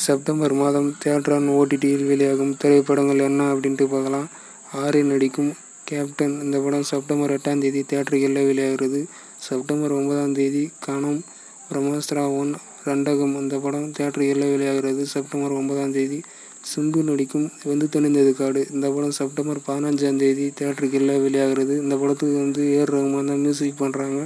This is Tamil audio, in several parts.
செப்டம்பர் மாதம் தியேட்டர் ஓடிடியில் வெளியாகும் திரைப்படங்கள் என்ன அப்படின்ட்டு பார்க்கலாம் ஆர்யன் நடிக்கும் கேப்டன் இந்த படம் செப்டம்பர் எட்டாம் தேதி தியேட்டர்களில் வெளியாகிறது செப்டம்பர் ஒன்பதாம் தேதி கணம் பிரம்மாஸ்திரா ஒன் ரெண்டகம் இந்த படம் தியேட்டர்களில் வெளியாகிறது செப்டம்பர் ஒன்பதாம் தேதி சிம்பு நடிக்கும் வெந்து தணிந்தது காடு இந்த படம் செப்டம்பர் பதினஞ்சாம் தேதி தியேட்டர்களில் வெளியாகிறது இந்த படத்துக்கு வந்து ஏர் ரகுமான் தான் மியூசிக் பண்ணுறாங்க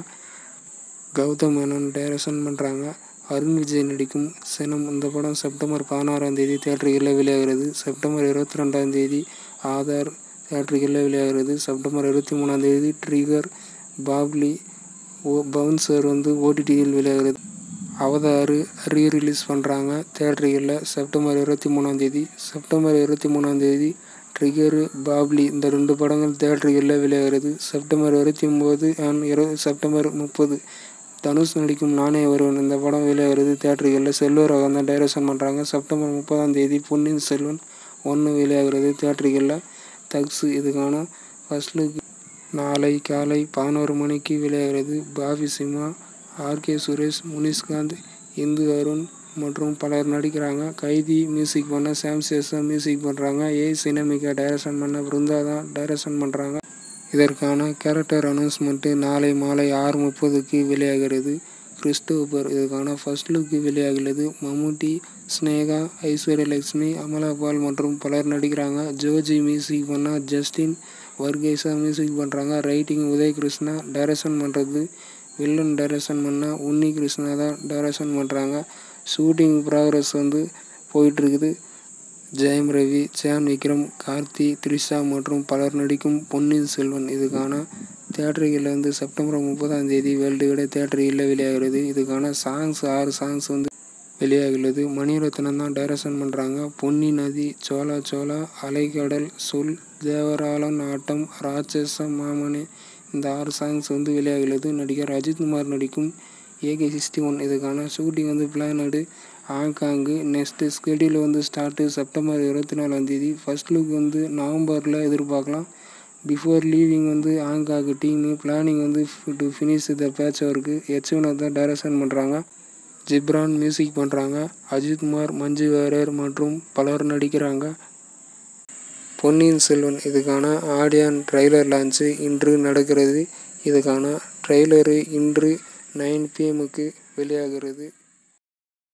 கௌதம் மேனன் டைரக்ஷன் பண்ணுறாங்க அருண் விஜய் நடிக்கும் சினம் இந்த படம் செப்டம்பர் பதினாறாம் தேதி தியேட்டர்களில் வெளியாகிறது செப்டம்பர் இருபத்தி ரெண்டாம் தேதி ஆதார் தியேட்டர்களில் வெளியாகிறது செப்டம்பர் இருபத்தி மூணாம் தேதி ட்ரிகர் பாப்லி ஓ பவுன்சர் வந்து ஓடிடியில் வெளியாகிறது அவதாறு ரீ ரிலீஸ் பண்ணுறாங்க தியேட்டர்களில் செப்டம்பர் இருபத்தி மூணாம் தேதி செப்டம்பர் இருபத்தி மூணாம் தேதி ட்ரிகரு பாப்லி இந்த ரெண்டு படங்கள் தியேட்டர்களில் வெளியாகிறது செப்டம்பர் இருபத்தி ஒம்பது அண்ட் இரு செப்டம்பர் முப்பது தனுஷ் நடிக்கும் நானே வருவன் இந்த படம் வெளியாகிறது தியேட்டர்களில் செல்வராகவன் தான் டைரக்ஷன் பண்ணுறாங்க செப்டம்பர் முப்பதாம் தேதி பொன்னியின் செல்வன் ஒன்று வெளியாகிறது தியேட்டர்களில் தக்ஸு இதுக்கான ஃபர்ஸ்ட் லுக் நாளை காலை பதினோரு மணிக்கு வெளியாகிறது பாபி சிம்மா ஆர்கே சுரேஷ் முனிஷ்காந்த் இந்து அருண் மற்றும் பலர் நடிக்கிறாங்க கைதி மியூசிக் பண்ண சாம் சேஷா மியூசிக் பண்ணுறாங்க ஏ சினமிகா டைரக்ஷன் பண்ண பிருந்தா தான் டைரக்ஷன் பண்ணுறாங்க இதற்கான கேரக்டர் அனௌன்ஸ்மெண்ட்டு நாளை மாலை ஆறு முப்பதுக்கு வெளியாகிறது கிறிஸ்டோபர் இதுக்கான ஃபர்ஸ்ட் லுக்கு வெளியாகிறது மம்முட்டி ஸ்னேகா ஐஸ்வர்யலட்சுமி அமலாபால் மற்றும் பலர் நடிக்கிறாங்க ஜோஜி மியூசிக் பண்ண ஜஸ்டின் வர்கேசா மியூசிக் பண்ணுறாங்க ரைட்டிங் உதய் கிருஷ்ணா டைரக்ஷன் பண்ணுறது வில்லன் டைரக்ஷன் பண்ண உன்னி கிருஷ்ணா தான் டைரக்ஷன் பண்ணுறாங்க ஷூட்டிங் ப்ராக்ரஸ் வந்து போயிட்டுருக்குது ஜெயம் ரவி ஜான் விக்ரம் கார்த்தி த்ரிஷா மற்றும் பலர் நடிக்கும் பொன்னியின் செல்வன் இதுக்கான தியேட்டர்களில் வந்து செப்டம்பர் முப்பதாம் தேதி வேர்ல்டு விட தியேட்டர்களில் வெளியாகிறது இதுக்கான சாங்ஸ் ஆறு சாங்ஸ் வந்து வெளியாகிறது மணிரத்னம் தான் டைரக்ஷன் பண்ணுறாங்க பொன்னி நதி சோலா சோலா அலைக்கடல் சொல் தேவராளன் ஆட்டம் ராட்சச மாமனே இந்த ஆறு சாங்ஸ் வந்து வெளியாகிறது நடிகர் அஜித்குமார் நடிக்கும் ஏகே சிக்ஸ்டி ஒன் இதுக்கான ஷூட்டிங் வந்து பிளானடு ஹாங்காங்கு நெக்ஸ்ட்டு ஸ்கெடியூல் வந்து ஸ்டார்ட்டு செப்டம்பர் இருபத்தி நாலாந்தேதி ஃபர்ஸ்ட் லுக் வந்து நவம்பரில் எதிர்பார்க்கலாம் பிஃபோர் லீவிங் வந்து ஹாங்காங் டீமு பிளானிங் வந்து to finish the patch work H Vinod தான் டைரக்ஷன் பண்ணுறாங்க ஜிப்ரான் மியூசிக் பண்ணுறாங்க அஜித்குமார் மஞ்சு வாரியர் மற்றும் பலர் நடிக்கிறாங்க பொன்னியின் செல்வன் இதுக்கான ஆடியன் ட்ரெய்லர் லான்ச்சு இன்று நடக்கிறது இதுக்கான ட்ரெய்லரு இன்று நைன் பிஎம்முக்கு வெளியாகிறது